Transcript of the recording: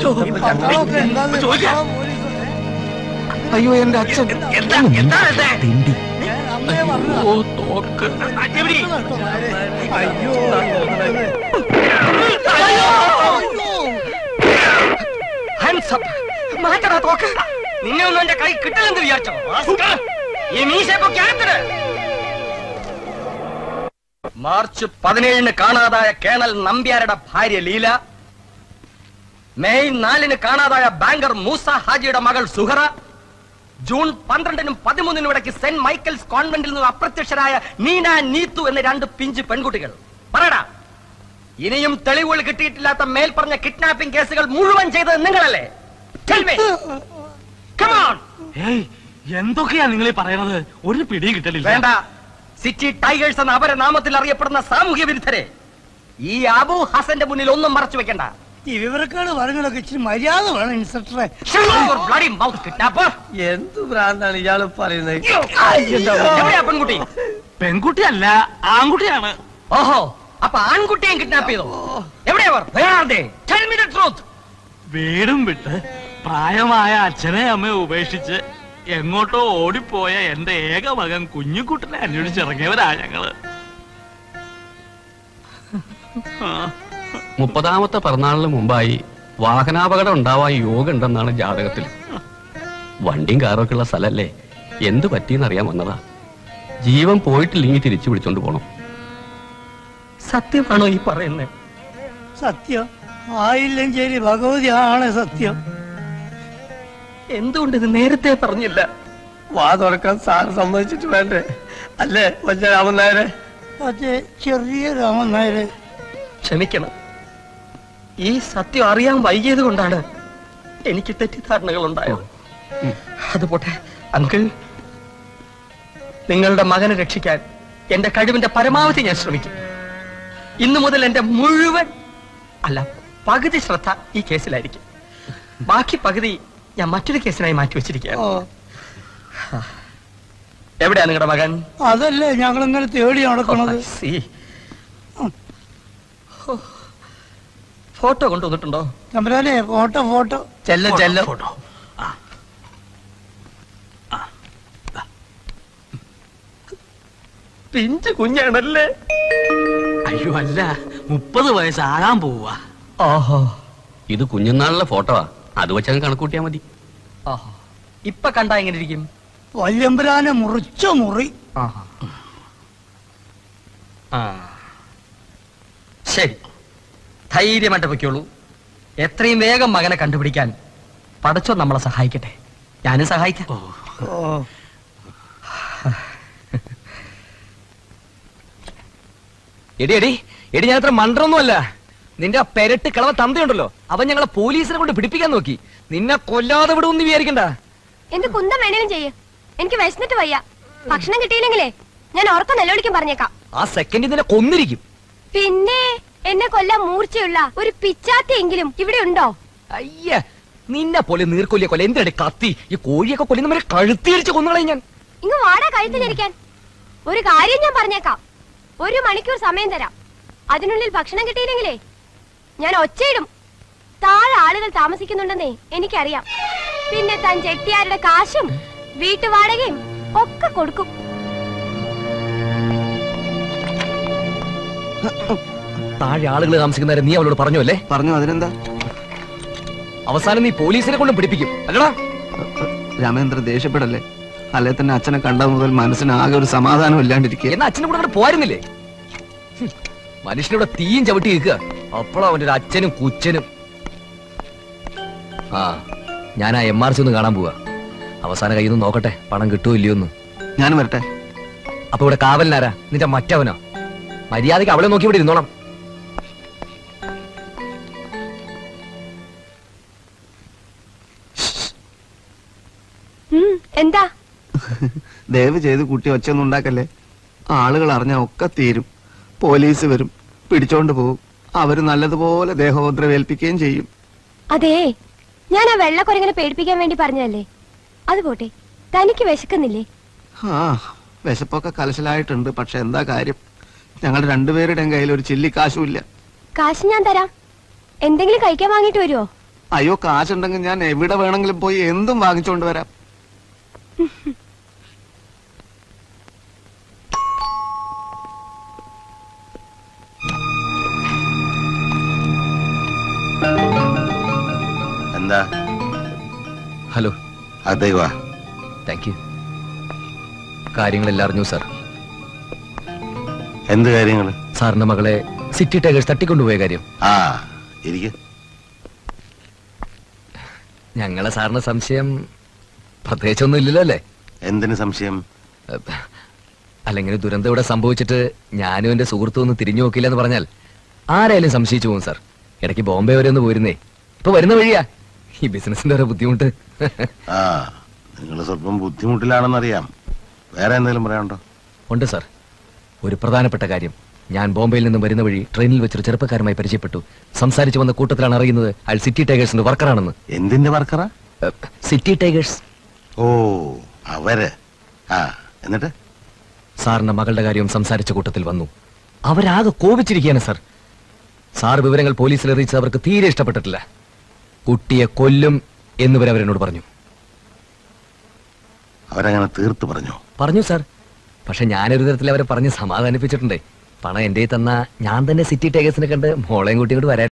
അയ്യോ എന്റെ അച്ഛൻ തിണ്ടി ഓ തോക്ക് ഹാൻഡ്സ് അപ്പ് മാറ്റടാ തോക്ക് നിന്നെ ഒന്നും എന്റെ കൈ കിട്ടില്ലെന്ന് വിചാരിച്ചോ റാസ്കൽ. ഈ മീശയൊക്കെ അകത്തിട്. മാർച്ച് പതിനേഴിന് കാണാതായ കേണൽ നമ്പ്യാരുടെ ഭാര്യ ലീല മെയ് നാലിന് കാണാതായ ബാങ്കർ മൂസ ഹാജിയുടെ മകൾ സുഹറ ജൂൺ പന്ത്രണ്ടിനും പതിമൂന്നിനും ഇടയ്ക്ക് സെന്റ് മൈക്കൽസ് കോൺവെന്റിൽ നിന്ന് അപ്രത്യക്ഷരായ നീന നീത്തു എന്ന രണ്ട് പിഞ്ച് പെൺകുട്ടികൾ പറയടാ ഇനിയും തെളിവുകൾ കിട്ടിയിട്ടില്ലാത്ത മേൽപ്പറഞ്ഞ കിഡ്നാപ്പിംഗ് കേസുകൾ മുഴുവൻ ചെയ്തത് നിങ്ങളല്ലേ Tell me. Come on. ഏയ് എന്തൊക്കെയാ നിങ്ങൾ ഈ പറയണത് ഒരു പിടിയും കിട്ടലില്ല വേണ്ട സിറ്റി ടൈഗേഴ്സ് എന്ന അപരനാമത്തിൽ അറിയപ്പെടുന്ന സാമൂഹ്യ വിരുദ്ധരെ ഈ അബു ഹസന്റെ മുന്നിൽ ഒന്നും മറച്ചു വെക്കണ്ട ഈ വിവരക്കാട് പറഞ്ഞതൊക്കെ ഇച്ചിരി മര്യാദ വേണം ഇൻസ്പെക്ടറെ Shut your bloody mouth, kidnapper. എന്ത് ഭ്രാന്താണ് ഇയാള് പറയുന്നത് എവിടെയാ പെൺകുട്ടി പെൺകുട്ടിയല്ല ആൺകുട്ടിയാണ് ഓഹോ അപ്പൊ ആൺകുട്ടിയെ കിഡ്നാപ്പ് ചെയ്തോ എവിടെയവർ Where are they? Tell me the truth. വീടും വിട്ട് പ്രായമായ അച്ഛനെ അമ്മയെ ഉപേക്ഷിച്ച് എങ്ങോട്ടോ ഓടിപ്പോയ എന്റെ ഏക മകൻ കുഞ്ഞുകുട്ടനെ അന്വേഷിച്ചിറങ്ങിയവരാ ഞങ്ങള് ആ, മുപ്പതാമത്തെ പിറന്നാളിന് മുമ്പായി വാഹനാപകടം ഉണ്ടാവാൻ യോഗ ഉണ്ടെന്നാണ് ജാതകത്തിൽ വണ്ടിയും കാറൊക്കെ ഉള്ള സ്ഥലല്ലേ എന്ത് പറ്റിയെന്ന് അറിയാൻ വന്നതാ ജീവൻ പോയിട്ടില്ലെങ്കിൽ തിരിച്ചു വിളിച്ചോണ്ട് പോണം സത്യമാണോ ഈ പറയുന്നത് സത്യം ആയില്ലഞ്ചേരി ഭഗവതി ആണ് സത്യം എന്തുകൊണ്ട് ഇത് നേരത്തെ പറഞ്ഞില്ല വാ തുറക്കാൻ സാറ് സമ്മതിച്ചിട്ട് വേണ്ടേ അല്ലേ വല്ല രാമൻ നായരെ അതെ ചെറിയ രാമൻ നായര് ക്ഷമിക്കണം ഈ സത്യം അറിയാൻ വൈകിയത് കൊണ്ടാണ് എനിക്ക് തെറ്റിദ്ധാരണകൾ ഉണ്ടായത് അത് പോട്ടെ അങ്കിൾ നിങ്ങളുടെ മകനെ രക്ഷിക്കാൻ എന്റെ കഴിവിന്റെ പരമാവധി ഞാൻ ശ്രമിക്കും ഇന്നു മുതൽ എന്റെ മുഴുവൻ അല്ല പകുതി ശ്രദ്ധ ഈ കേസിലായിരിക്കും ബാക്കി പകുതി ഞാൻ മറ്റൊരു കേസിനായി മാറ്റി ഓ വെച്ചിരിക്കുകയാണ് എവിടെയാ നിങ്ങളുടെ മകൻ അതല്ലേ ഞങ്ങൾ ഇങ്ങനെ തേടി നടക്കണത് See. ഫോട്ടോ കൊണ്ടുവന്നിട്ടുണ്ടോ തമ്പരാനെ ഫോട്ടോ ഫോട്ടോ ചെല്ല ചെല്ല ഫോട്ടോ പിഞ്ചു കുഞ്ഞാണല്ലേ അയ്യോ അല്ല മുപ്പത് വയസ്സാകാൻ പോവാ ഓഹോ ഇത് കുഞ്ഞുനാളിലെ ഫോട്ടോവാ അത് വെച്ചങ്ങ് കണക്കൂട്ടിയാ മതി ഓഹോ ഇപ്പൊ കണ്ടാ എങ്ങനെ ഇരിക്കും വല്യമ്പരാനെ മുറിച്ച മുറി ആഹാ. ആ ശരി ധൈര്യമായിട്ട് പൊയ്ക്കോളൂ എത്രയും വേഗം മകനെ കണ്ടുപിടിക്കാൻ പടച്ചോ നമ്മളെ സഹായിക്കട്ടെ ഞാനും സഹായിക്കാം ഓ എടി എടി എടി ഞാൻ അത്ര മണ്ടൊന്നുമല്ല നിന്റെ ആ പെരട്ട് കളവ തന്തയുണ്ടല്ലോ അവൻ ഞങ്ങളെ പോലീസിനെ കൊണ്ട് പിടിപ്പിക്കാൻ നോക്കി നിന്നെ കൊല്ലാതെ വിടുമെന്ന് വിചാരിക്കണ്ട എന്ത് കുന്തം വേണേലും ചെയ്യ് എനിക്ക് വിശന്നിട്ട് വയ്യ ഭക്ഷണം കിട്ടിയില്ലെങ്കിലേ ഞാൻ ഉറക്കം നിലവിളിക്കാൻ പറഞ്ഞേക്കാം ആ സെക്കൻഡിൽ നിന്നെ കൊന്നിരിക്കും പിന്നെ എന്നെ കൊല്ലാൻ മൂർച്ചയുള്ള ഒരു പിച്ചാത്തിയെങ്കിലും ഇവിടെ ഉണ്ടോ അയ്യ നിന്നെ പോലെ നീർക്കൊല്ലിയ കൊല്ല എന്തിനടി കത്തി ഈ കോഴിയൊക്കെ കൊല്ലുന്നവരെ കഴുത്തിരിച്ച് കൊന്നുകളെ ഞാൻ ഇങ്ങ് വാടാ കഴുത്തിലിരിക്കാൻ ഒരു കാര്യം ഞാൻ പറഞ്ഞേക്കാം ഒരു മണിക്കൂർ സമയം തരാം അതിനുള്ളിൽ ഭക്ഷണം കിട്ടിയില്ലെങ്കിലേ ഞാൻ ഒച്ചയിടും താഴെ ആളുകൾ താമസിക്കുന്നുണ്ടെന്നേ എനിക്കറിയാം പിന്നെ താൻ ചെട്ടിയാരുടെ കാശും വീട്ടുവാടകയും ഒക്കെ കൊടുക്കും താഴെ ആളുകൾ താമസിക്കുന്നവരെ നീ അവളോട് പറഞ്ഞു അല്ലേ പറഞ്ഞു അതിനെന്താ അവസാനം നീ പോലീസിനെ കൊണ്ട് പിടിപ്പിക്കും അല്ലടാ രാമേന്ദ്രൻ ദേഷ്യപ്പെടല്ലേ അല്ലെ തന്നെ അച്ഛനെ കണ്ട മുതൽ മനസ്സിന് ആകെ ഒരു സമാധാനം ഇല്ലാണ്ടിരിക്കുക എന്നാ അച്ഛനും കൂടെ അങ്ങോട്ട് പോരുന്നില്ലേ ഹും, മനുഷ്യനിവിടെ തീയും ചവിട്ടി നിൽക്കുക അപ്പോഴാ അവന്റെ ഒരു അച്ഛനും കുച്ചനും ആ ഞാൻ ആ എം ആർ സി ഒന്ന് കാണാൻ പോവാ അവസാന കയ്യിൽ നിന്ന് നോക്കട്ടെ പണം കിട്ടുമോ ഇല്ലയോ എന്ന് ഞാൻ വരട്ടെ അപ്പൊ ഇവിടെ കാവലിനാരാ നിന്റെ മറ്റവനോ മര്യാദയ്ക്ക് അവളെ നോക്കി ഇവിടെ ഇരുന്നോണം ഉം, എന്താ ദയവ് ചെയ്ത് കുട്ടി ഒച്ചയൊന്നും ഉണ്ടാക്കല്ലേ ആളുകൾ അറിഞ്ഞാൽ ഒക്കെ തീരും പോലീസ് വരും പിടിച്ചോണ്ട് പോകും അവര് നല്ലതുപോലെ ദേഹോദ്രവേൽപ്പിക്കുകയും ചെയ്യും അതേ ഞാൻ ആ വെള്ളക്കുരങ്ങനെ പേടിപ്പിക്കാൻ വേണ്ടി പറഞ്ഞതല്ലേ അത് പോട്ടെ തനിക്ക് വിശക്കുന്നില്ലേ ആ വിശപ്പൊക്കെ കലശലായിട്ടുണ്ട് പക്ഷെ എന്താ കാര്യം ഞങ്ങൾ രണ്ടുപേരുടെയും കയ്യിൽ ഒരു ചില്ലി കാശുമില്ല കാശ് ഞാൻ തരാം എന്തെങ്കിലും കഴിക്കാൻ വാങ്ങിട്ട് വരുമോ അയ്യോ കാശുണ്ടെങ്കിൽ ഞാൻ എവിടെ വേണമെങ്കിലും പോയി എന്തും വാങ്ങിച്ചുകൊണ്ട് വരാം എന്താ ഹലോ അതേ വാ താങ്ക് യു കാര്യങ്ങളെല്ലാം അറിഞ്ഞു സാർ എന്ത് കാര്യങ്ങള് സാറിന്റെ മകളെ സിറ്റി ടൈഗേഴ്സ് തട്ടിക്കൊണ്ടുപോയ കാര്യം ആ ഇരിക്ക ഞങ്ങളെ സാറിന് സംശയം പ്രത്യേകിച്ചൊന്നും ഇല്ലല്ലോ അല്ലേ എന്തിന് സംശയം അല്ലെങ്കിൽ ദുരന്തം ഇവിടെ സംഭവിച്ചിട്ട് ഞാനും എന്റെ സുഹൃത്തും ഒന്ന് തിരിഞ്ഞു നോക്കില്ല എന്ന് പറഞ്ഞാൽ ആരായാലും സംശയിച്ചു പോകും സാർ ഇടയ്ക്ക് ബോംബെ വരെ ഒന്ന് പോയിരുന്നേ ഇപ്പൊ വരുന്ന വഴിയാ ഈ ബിസിനസിന്റെ ഓരോ ബുദ്ധിമുട്ട് ആ നിങ്ങൾ സ്വല്പം ബുദ്ധിമുട്ടിലാണെന്നറിയാം വേറെ എന്തെങ്കിലും പറയാനുണ്ടോ ഉണ്ട് സാർ ഒരു പ്രധാനപ്പെട്ട കാര്യം ഞാൻ ബോംബെയിൽ നിന്ന് വരുന്ന വഴി ട്രെയിനിൽ വെച്ചൊരു ചെറുപ്പക്കാരുമായി പരിചയപ്പെട്ടു സംസാരിച്ചു വന്ന കൂട്ടത്തിലാണ് അറിയുന്നത് അയാൾ സിറ്റി ടൈഗേഴ്സിന്റെ വർക്കറാണെന്ന് എന്തിന്റെ വർക്കറാ സിറ്റി ടൈഗേഴ്സ് ഓ അവര് ആ എന്നിട്ട് സാറിന്റെ മകളുടെ കാര്യവും സംസാരിച്ച കൂട്ടത്തിൽ വന്നു അവരാകെ കോപിച്ചിരിക്കുകയാണ് സാർ സാർ വിവരങ്ങൾ പോലീസിൽ അറിയിച്ചത് അവർക്ക് തീരെ ഇഷ്ടപ്പെട്ടിട്ടില്ല കുട്ടിയെ കൊല്ലും എന്നുവരെ അവരെന്നോട് പറഞ്ഞു അവരങ്ങനെ തീർത്ത് പറഞ്ഞു പറഞ്ഞു സാർ പക്ഷെ ഞാനൊരു തരത്തിൽ അവരെ പറഞ്ഞ് സമാധാനിപ്പിച്ചിട്ടുണ്ട് പണം എന്റെ തന്ന ഞാൻ തന്നെ സിറ്റി ടൈഗേഴ്സിനെ കണ്ട് മോളെയും കൂട്ടി ഇങ്ങോട്ട് വരാൻ